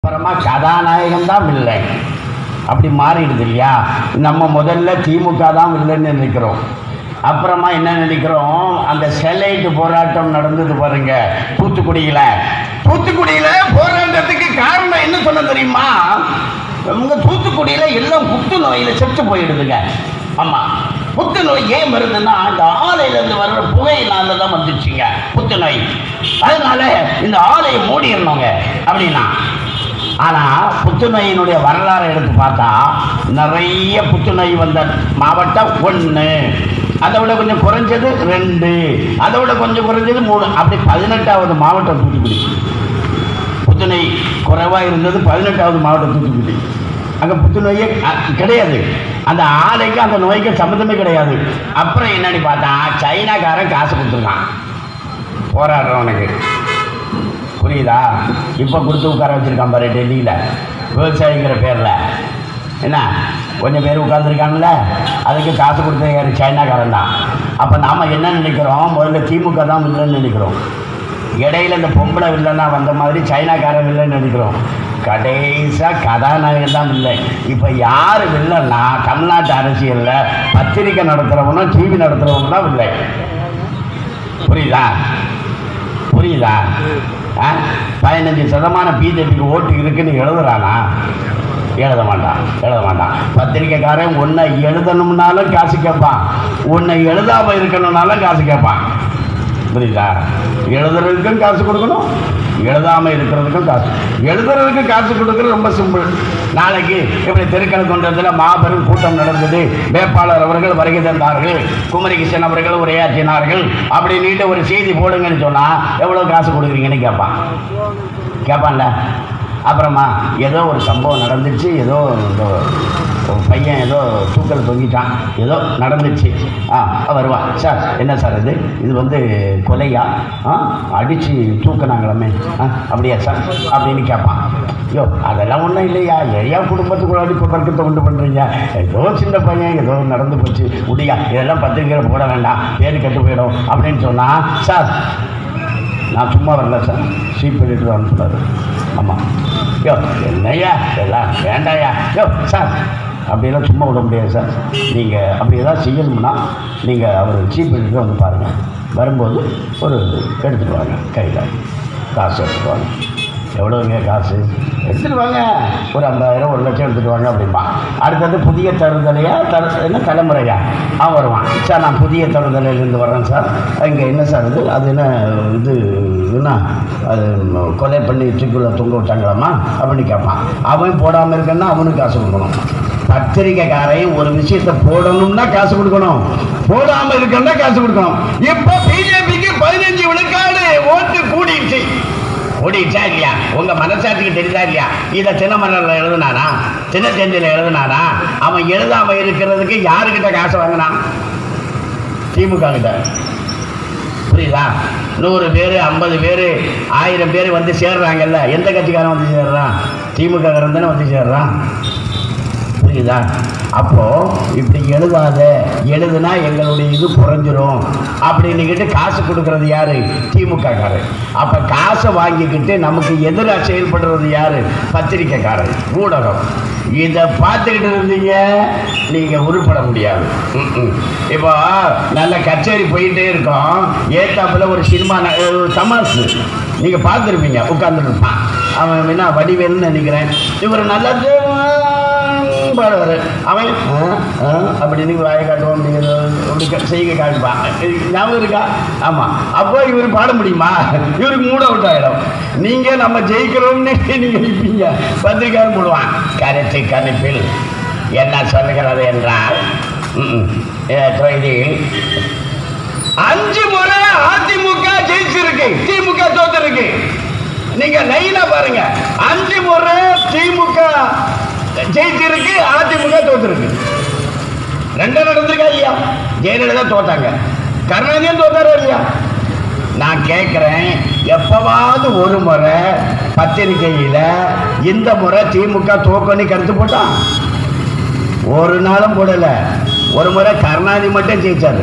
அப்புறமா கதாநாயகன் தான் வில்லை அப்படி மாறிடுது இல்லையா நம்ம முதல்ல திமுக தான் வில்லைன்னு நினைக்கிறோம் அப்புறமா என்ன நினைக்கிறோம் அந்த ஸ்டெர்லைட் போராட்டம் நடந்தது பாருங்க தூத்துக்குடியில தூத்துக்குடியில போராட்டத்துக்கு காரணம் என்ன சொன்ன தெரியுமா உங்க தூத்துக்குடியில எல்லாம் புத்து நோயில செத்து போயிடுதுங்க ஆமா புத்துநோய் ஏன் வருதுன்னா இந்த ஆலையில இருந்து வர்ற புகையினால தான் வந்துச்சுங்க புத்துநோய் அதனால இந்த ஆலையை மூடிடணுங்க அப்படின்னா ஆனா புத்துநோயினுடைய வரலாறை எடுத்து பார்த்தா நிறைய புத்துநோய் வந்த மாவட்டம் ஒன்று அதை விட கொஞ்சம் குறைஞ்சது ரெண்டு அதை விட கொஞ்சம் குறைஞ்சது மூணு அப்படி பதினெட்டாவது மாவட்டம் தூத்துக்குடி புத்துநோய் குறைவாக இருந்தது பதினெட்டாவது மாவட்டம் தூத்துக்குடி அங்கே புத்துநோயே அ- கிடையாது அந்த ஆலைக்கு அந்த நோய்க்கு சம்மந்தமே கிடையாது அப்புறம் என்னன்னு பார்த்தா சைனாக்காரன் காசு கொடுத்துருக்கான் போராடுறவனுக்கு புரியுதா இப்போ கொடுத்து உட்கார வச்சிருக்கான் பாரு டெல்லியில் விவசாயிங்கிற பேரில் என்ன கொஞ்சம் பேர் உட்காந்துருக்காங்கல்ல அதுக்கு காசு கொடுத்த யாரு சைனாக்காரன் தான் அப்போ நாம் என்ன நினைக்கிறோம் முதல்ல திமுக தான் இல்லைன்னு நினைக்கிறோம் இடையில இந்த பொம்பளை வில்லனா வந்த மாதிரி சைனாக்காரன் வில்லன்னு நினைக்கிறோம் கடைசியாக கதாநாயகன் தான் இல்லை இப்போ யார் வில்லன்னா தமிழ்நாட்டு அரசியலில் பத்திரிக்கை நடத்துகிறவனும் டிவி நடத்துகிறவனும் தான் இல்லை புரியுதா புரியுதா ஆ பதினஞ்சு சதமானம் பிஜேபிக்கு ஓட்டு இருக்குன்னு எழுதுறானா எழுத மாட்டான் எழுத மாட்டான் பத்திரிக்கைக்காரன் உன்னை எழுதணும்னாலும் காசு கேட்பான் உன்னை எழுதாமல் இருக்கணும்னாலும் காசு கேட்பான் புரியுதா எழுதுறதுக்கும் காசு கொடுக்கணும் எழுதாமல் இருக்கிறதுக்கும் காசு எழுதுறதுக்கு காசு கொடுக்கறது ரொம்ப சிம்பிள் நாளைக்கு இப்படி திருக்கண் கொண்டதில் மாபெரும் கூட்டம் நடந்தது வேட்பாளர் அவர்கள் வருகை தந்தார்கள் குமரி கிருஷ்ணன் அவர்கள் உரையாற்றினார்கள் அப்படின்னுட்டு ஒரு செய்தி போடுங்கன்னு சொன்னால் எவ்வளோ காசு கொடுக்குறீங்கன்னு கேட்பான் கேட்பான்ல அப்புறமா ஏதோ ஒரு சம்பவம் நடந்துச்சு ஏதோ இந்த ஒரு பையன் ஏதோ தூக்கல் தொங்கிட்டான் ஏதோ நடந்துச்சு ஆ வருவான் சார் என்ன சார் இது இது வந்து கொலையா ஆ அடித்து தூக்கினாங்களாமே ஆ அப்படியா சார் அப்படின்னு கேட்பான் ஐயோ அதெல்லாம் ஒன்றும் இல்லையா ஏயா குடும்பத்துக்குள்ள இப்போ தர்க்கத்தை உண்டு பண்ணுறீங்க ஏதோ சின்ன பையன் ஏதோ நடந்து போச்சு முடியா இதெல்லாம் பத்திரிக்கையில் போட வேண்டாம் பேர் கெட்டு போயிடும் அப்படின்னு சொன்னால் சார் நான் சும்மா வரல சார் சீப் பண்ணிட்டு வரேன்னு சொன்னார் ஆமாம் யோ என்னய்யா எல்லாம் வேண்டாயா யோ சார் அப்படியெல்லாம் சும்மா விட முடியாது சார் நீங்கள் அப்படி ஏதாவது செய்யணும்னா நீங்கள் அவர் சீப் பண்ணிட்டு வந்து பாருங்கள் வரும்போது ஒரு எடுத்துகிட்டு வாங்க கையில் காசு எடுத்துகிட்டு வாங்க எவ்வளோங்க காசு எடுத்துகிட்டு வாங்க ஒரு ஐம்பதாயிரம் ஒரு லட்சம் எடுத்துகிட்டு வாங்க அப்படிம்பா அடுத்தது புதிய தருதலையா தரு என்ன தலைமுறையா அவன் வருவான் சார் நான் புதிய தருதலையிலேருந்து வர்றேன் சார் இங்கே என்ன சார் இது அது என்ன இது என்ன அது கொலை பண்ணி தூக்குள்ள தொங்க விட்டாங்களாமா அப்படின்னு கேட்பான் அவன் போடாமல் இருக்கன்னா அவனுக்கு காசு கொடுக்கணும் பத்திரிக்கைக்காரையும் ஒரு விஷயத்தை போடணும்னா காசு கொடுக்கணும் போடாம இருக்கணும்னா காசு கொடுக்கணும் இப்போ பிஜேபிக்கு பதினஞ்சு விழுக்காடு ஓட்டு கூடிடுச்சு ஓடிடுச்சா இல்லையா உங்க மனசாட்சிக்கு தெரியுதா இல்லையா இதை தினமலரில் எழுதுனானா தினத்தந்தியில் எழுதுனானா அவன் எழுதாம இருக்கிறதுக்கு யாருக்கிட்ட காசு வாங்கினான் திமுக கிட்ட புரியுதா நூறு பேர் ஐம்பது பேர் ஆயிரம் பேர் வந்து சேர்றாங்கல்ல எந்த கட்சிக்காரன் வந்து சேர்றான் திமுக காரன் தானே வந்து சேர்றான் புரியுதா அப்போ இப்படி எழுதாத எழுதுனா எங்களுடைய இது குறைஞ்சிரும் அப்படின்னுக்கிட்டு காசு கொடுக்கறது யாரு திமுக காரர் அப்ப காசை வாங்கிக்கிட்டு நமக்கு எதிராக செயல்படுறது யாரு பத்திரிக்கைக்காரர் ஊடகம் இதை பார்த்துக்கிட்டு இருந்தீங்க நீங்க உருப்பட முடியாது ம்ம். இப்போ நல்ல கச்சேரி போயிட்டே இருக்கோம் ஏத்தாப்புல ஒரு சினிமா ந- ஒரு தமாசு நீங்க பார்த்துருப்பீங்க உட்காந்துருப்பான் அவன் என்ன வடிவேல்னு நினைக்கிறேன் இவர் நல்லா பாடுவார் அவன் ஆ, ஆ, அப்படின்னு வாயை காட்டுவான் அப்படிங்கிற அப்படி க- செய்கை காட்டுவான் இது ஞாபகம் இருக்கா ஆமாம் அப்போ இவர் பாட முடியுமா இவருக்கு மூட அவுட் ஆகிடும் நீங்கள் நம்ம ஜெயிக்கிறோம்னு நீங்கள் நிற்பீங்க பத்திரிக்காரன் போடுவான் கருத்து கணிப்பில் என்ன சொல்லுகிறது என்றால் ம்ம். ஏ, தொகுதியில் அஞ்சு முறை அதிமுக ஜெயிச்சிருக்கு திமுக தோத்துருக்கு நீங்க லைனா பாருங்க அஞ்சு முறை திமுக ஜெயிச்சிருக்கு அதிமுக தோத்துருக்கு ரெண்டும் நடந்திருக்கா இல்லையா ஜெயலலிதா தோத்தாங்க கருணாநிதியும் தோத்தாரா இல்லையா நான் கேட்குறேன் எப்பவாவது ஒரு முறை பத்திரிகையில் இந்த முறை திமுக தோக்கன்னு கருத்து போட்டான் ஒரு நாளும் போடலை ஒரு முறை கருணாநிதி மட்டும் ஜெயிச்சாரு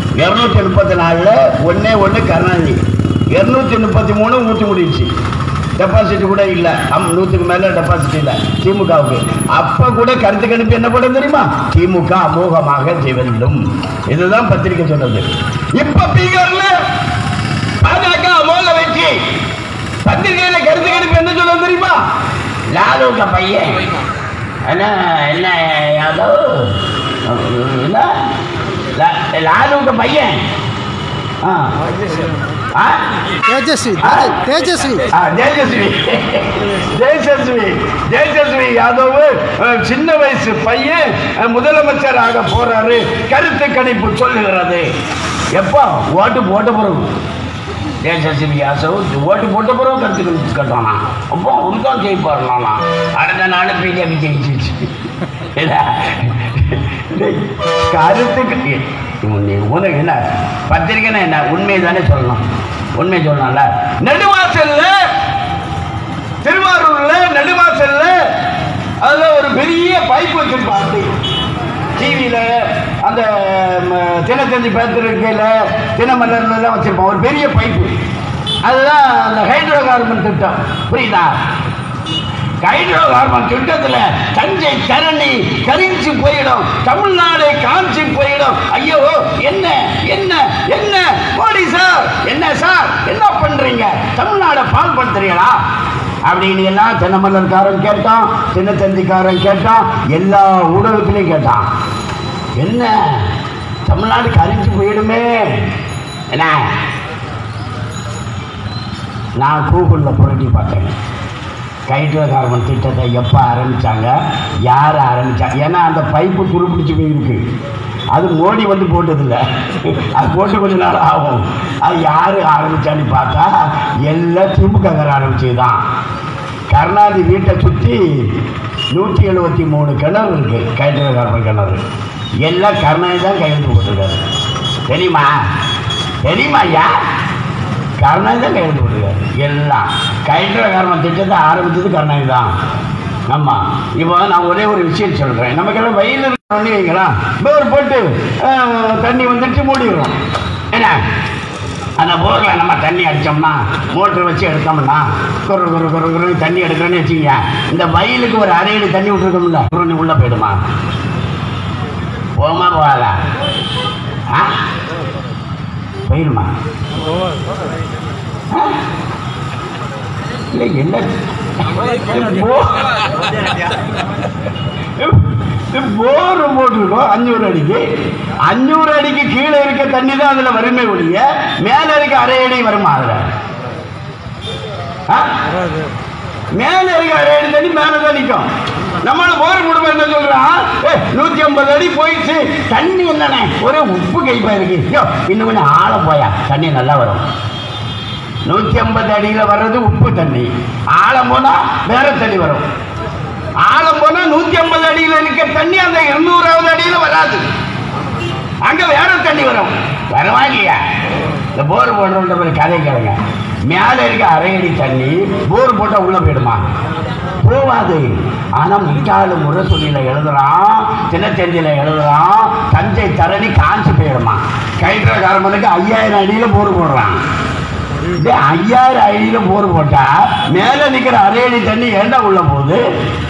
இருநூத்தி முப்பத்தி நாலில் ஒன்றே ஒன்று கருணாநிதி இருநூத்தி முப்பத்தி மூணு ஊற்றி முடிச்சு டெபாசிட் கூட இல்லை அம் நூற்றுக்கு மேலே டெபாசிட் இல்லை திமுகவுக்கு அப்போ கூட கருத்து கணிப்பு என்ன பண்ண தெரியுமா திமுக அமோகமாக ஜெயிலும் இதுதான் பத்திரிக்கை சொன்னது இப்போ பீகார்ல பாஜக அமோக வெற்றி பத்திரிகையில கருத்து கணிப்பு என்ன சொல்ல தெரியுமா லாலுக்க பையன் என்ன என்ன யாதவ் என்ன லா- லாலுக்க பையன் ஆ ஆ தேஜஸ்வி ஆ? தேஜஸ்வி ஆ, தேஜஸ்வி தேஜஸ்வி தேஜஸ்வி யாதவ் அஹ், சின்ன வயசு பையன் அஹ், முதலமைச்சர் ஆக போறாரு கருத்து கணிப்பு சொல்லுகிறது எப்போ ஓட்டு போட்ட பிறகு தேஜஸ்வி யாதவ் ஓட்டு போட்ட பிறகு கருத்து கணிப்பு கட்டானா அப்போ அவன் தான் ஜெயிப்பாருனா அடுத்த நாள் பிஜேபி ஜெயிச்சிச்சு இல்ல? டேய், கருத்து க- நீ உனக்கு என்ன பத்திரிக்கைன்னா என்ன உண்மையை தானே சொல்லணும் உண்மையை சொல்லணும்ல நெடுவாசல்ல திருவாரூர்ல நெடுவாசல்ல அதுல ஒரு பெரிய பைப் வச்சிருப்பாங்க டிவியில அந்த ம, தினத்தந்தி பத்திரிக்கையில தினமலர்ல எல்லாம் வச்சிருப்பான் ஒரு பெரிய பைப்பு அதுதான் அந்த ஹைட்ரோ கார்பன் திட்டம் புரியுதா ஹைட்ரோ கார்பன் திட்டத்துல தஞ்சை தரணி கரிஞ்சு போயிடும் தமிழ்நாடு காஞ்சி போயிடும் ஐயோ என்ன என்ன என்ன மோடி சார் என்ன சார் என்ன பண்றீங்க தமிழ்நாடை பால் படுத்துறீங்களா அப்படின்னு எல்லாம் தினமலர்காரன் கேட்டான் சின்னத்தந்திக்காரன் கேட்டான் எல்லா ஊடகத்திலையும் கேட்டான் என்ன தமிழ்நாடு கரிஞ்சு போயிடுமே என்ன நான் கூகுளில் புரட்டி பார்த்தேன் ஹைட்ரோ கார்பன் திட்டத்தை எப்போ ஆரம்பித்தாங்க யார் ஆரம்பித்தாங்க ஏன்னா அந்த பைப்பு துருப்பிடிச்சு போயிருக்கு அது மோடி வந்து போட்டதில்ல அது போட்டு கொஞ்ச நாள் ஆகும் அது யார் ஆரம்பித்தான்னு பார்த்தா எல்லாம் திமுககார ஆரம்பிச்சது தான் கருணாநிதி வீட்டை சுற்றி நூற்றி எழுபத்தி மூணு கிணறு இருக்குது ஹைட்ரோ கார்பன் கிணறு எல்லாம் கருணாநிதி தான் கையெழுத்து போட்டிருக்காரு தெரியுமா தெரியுமா ஐயா கருணாநிதி தான் கையெழுத்து போட்டிருக்காரு எல்லாம் கைட்ரோ காரணம் திட்டத்தை ஆரம்பித்தது கருணாநிதி தான் ஆமாம் இப்போ நான் ஒரே ஒரு விஷயம் சொல்கிறேன் நமக்கெல்லாம் வெயில் இருக்கணும்னு வைங்களா போர் போட்டு ஆஹ், தண்ணி வந்துட்டு மூடிடுறோம் என்ன அந்த போரில் நம்ம தண்ணி அடித்தோம்னா மோட்டர் வச்சு எடுத்தோம்னா குறு குறு குறு குறு தண்ணி எடுக்கிறோன்னு வச்சுங்க இந்த வயலுக்கு ஒரு அரை அடி தண்ணி விட்டுருக்கோம்ல குறுன்னு உள்ளே போயிடுமா போமா போகாதா ஆ போயிடுமா ஆ? இல்லை என்ன போ- போர் போட்டிருக்கோம் அஞ்சூறு அடிக்கு அஞ்சூறு அடிக்கு கீழே இருக்க தண்ணி தான் அதில் வருமே ஒழிய மேலே இருக்க அரை அடி வருமா அதில் ஆ? மேலே இருக்க அரை அடி தண்ணி மேலே தான் நிற்கும் நம்மள போர் குடும்பம் என்ன சொல்றான் நூற்றி ஐம்பது அடி போயிடுச்சு தண்ணி என்னண்ணே ஒரே உப்பு கைப்பா இருக்கு ஐயோ இன்னும் கொஞ்சம் ஆழ போயா தண்ணி நல்லா வரும் நூற்றி ஐம்பது அடியில் வர்றது உப்பு தண்ணி ஆழம் போனால் வேற தண்ணி வரும் ஆழம் போனால் நூற்றி ஐம்பது அடியில் இருக்க தண்ணி அந்த இருநூறாவது அடியில் வராது அங்கே வேற தண்ணி வரும் வரவா இல்லையா இந்த போர் போடுறோன்ற ஒரு கதை கேளுங்க மேலே இருக்க அரை அடி தண்ணி போர் போட்டால் உள்ளே போயிடுமா போவாது ஆனால் முட்டாளு முரசொலியில் எழுதுறான் தினத்தந்தியில் எழுதுறான் தஞ்சை தரணி காஞ்சி போயிடுமா கைட்ரோ காரமனுக்கு ஐயாயிரம் அடியில் போர் போடுறான் இது ஐயாயிரம் அடியில் போர் போட்டா மேலே நிற்கிற அரை அடி தண்ணி ஏண்டா உள்ள போகுது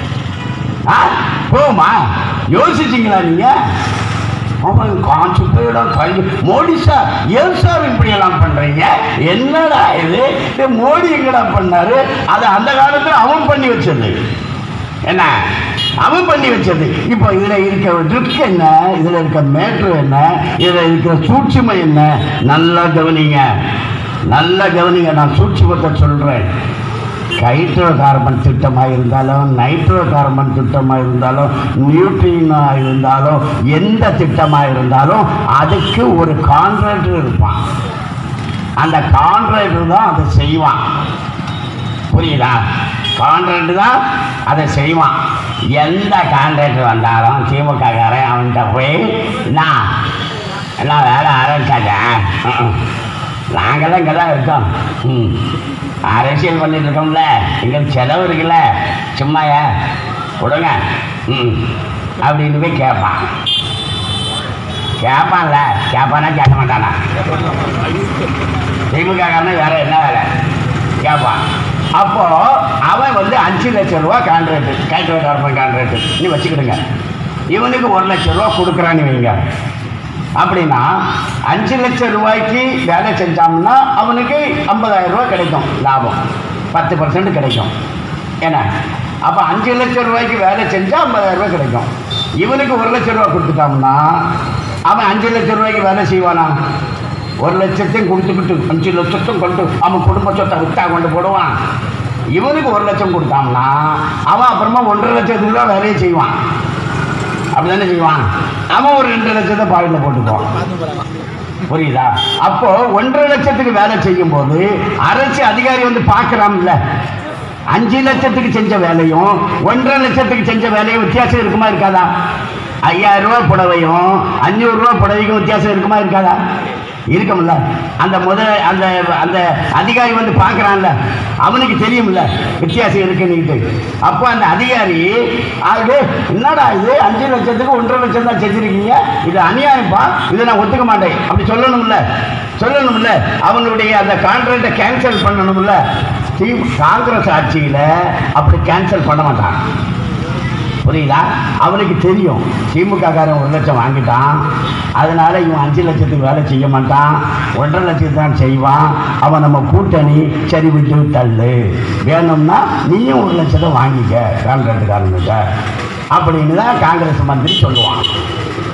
ஆ போமா யோசிச்சிங்களா நீங்க அவன் காஞ்சி போயிடும் கல்வி மோடி சார் ஏன் சார் இப்படி எல்லாம் பண்றீங்க என்னடா இது இது மோடி எங்கடா பண்ணாரு அது அந்த காலத்துல அவன் பண்ணி வச்சது என்ன அவன் பண்ணி வச்சது இப்போ இதுல இருக்க ட்ரிக் என்ன இதுல இருக்க மேட்ரு என்ன இதுல இருக்கிற சூட்சுமை என்ன நல்லா கவனிங்க நல்லா கவனிங்க நான் சூட்சுமத்தை சொல்றேன் ஹைட்ரோ கார்பன் திட்டமாக இருந்தாலும் நைட்ரோ கார்பன் திட்டமாக இருந்தாலும் நியூட்ரினாக இருந்தாலும் எந்த திட்டமாக இருந்தாலும் அதுக்கு ஒரு கான்ட்ராக்டர் இருப்பான் அந்த கான்ட்ராக்டர் தான் அதை செய்வான் புரியுதா கான்ட்ராக்டர் தான் அதை செய்வான் எந்த கான்ட்ராக்டர் வந்தாலும் திமுககாரன் அவன்கிட்ட போய் நான் எல்லாம் வேலை ஆரம்பிச்சாச்சா நாங்கெல்லாம் இங்கே தான் இருக்கோம் ம் அரசியல் பண்ணிட்டு இருக்கோம்ல எங்களுக்கு செலவு இருக்குல்ல சும்மாயா கொடுங்க ம் அப்படின்னு போய் கேட்பான் கேட்பான்ல கேட்பானா கேட்க மாட்டானா திமுக காரனா வேற என்ன வேலை கேட்பான் அப்போ அவன் வந்து அஞ்சு லட்சம் ரூபா கான்ட்ராக்ட் கான்ட்ராக்ட் இருப்பான் கான்ட்ராக்ட் நீ வச்சுக்கிடுங்க இவனுக்கு ஒரு லட்சம் ரூபா கொடுக்குறான்னு வைங்க அப்படின்னா அஞ்சு லட்சம் ரூபாய்க்கு வேலை செஞ்சோம்னா அவனுக்கு ஐம்பதாயிரம் ரூபாய் கிடைக்கும் லாபம் பத்து பர்சன்ட் கிடைக்கும் ஏன்னா அப்போ அஞ்சு லட்சம் ரூபாய்க்கு வேலை செஞ்சால் ஐம்பதாயிரம் ரூபாய் கிடைக்கும் இவனுக்கு ஒரு லட்சம் ரூபாய் கொடுத்துட்டோம்னா அவன் அஞ்சு லட்சம் ரூபாய்க்கு வேலை செய்வானா ஒரு லட்சத்தையும் கொடுத்துக்கிட்டு அஞ்சு லட்சத்தையும் கொண்டு அவன் குடும்ப சொத்தை வித்தா கொண்டு போடுவான் இவனுக்கு ஒரு லட்சம் கொடுத்தான்னா அவன் அப்புறமா ஒன்றரை லட்சத்துக்கு தான் வேலையை செய்வான் அப்படிதானே செய்வான் அவன் ஒரு ரெண்டு லட்சத்தை பாக்கெட்டில் போட்டுக்குவான் புரியுதா அப்போ ஒன்றரை லட்சத்துக்கு வேலை செய்யும் போது அரசு அதிகாரி வந்து பார்க்கறான்ல அஞ்சு லட்சத்துக்கு செஞ்ச வேலையும் ஒன்றரை லட்சத்துக்கு செஞ்ச வேலையும் வித்தியாசம் இருக்குமா இருக்காதா ஐயாயிரம் ரூபாய் புடவையும் அஞ்சூறு ரூபாய் புடவைக்கும் வித்தியாசம் இருக்குமா இருக்காதா இருக்கும்ல அந்த முத அந்த அந்த அதிகாரி வந்து பார்க்கறான்ல அவனுக்கு தெரியும்ல வித்தியாசம் இருக்குன்னுட்டு அப்போ அந்த அதிகாரி அது என்னடா இது அஞ்சு லட்சத்துக்கு ஒன்றரை லட்சம் தான் செஞ்சிருக்கீங்க இது அநியாயம்ப்பா இதை நான் ஒத்துக்க மாட்டேன் அப்படி சொல்லணும்ல சொல்லணும்ல அவனுடைய அந்த கான்ட்ராக்டை கேன்சல் பண்ணணும்ல தி காங்கிரஸ் ஆட்சியில் அப்படி கேன்சல் பண்ண மாட்டான் புரியுதா அவனுக்கு தெரியும் திமுக காரன் ஒரு லட்சம் வாங்கிட்டான் அதனால இவன் அஞ்சு லட்சத்துக்கு வேலை செய்ய மாட்டான் ஒன்றரை லட்சத்துக்கு தான் செய்வான் அவன் நம்ம கூட்டணி சரி விட்டு தள்ளு வேணும்னா நீயும் ஒரு லட்சத்தை வாங்கிக்க கான்ட்ராக்டுக்காரனுக்கு அப்படின்னு தான் காங்கிரஸ் மந்திரி சொல்லுவான்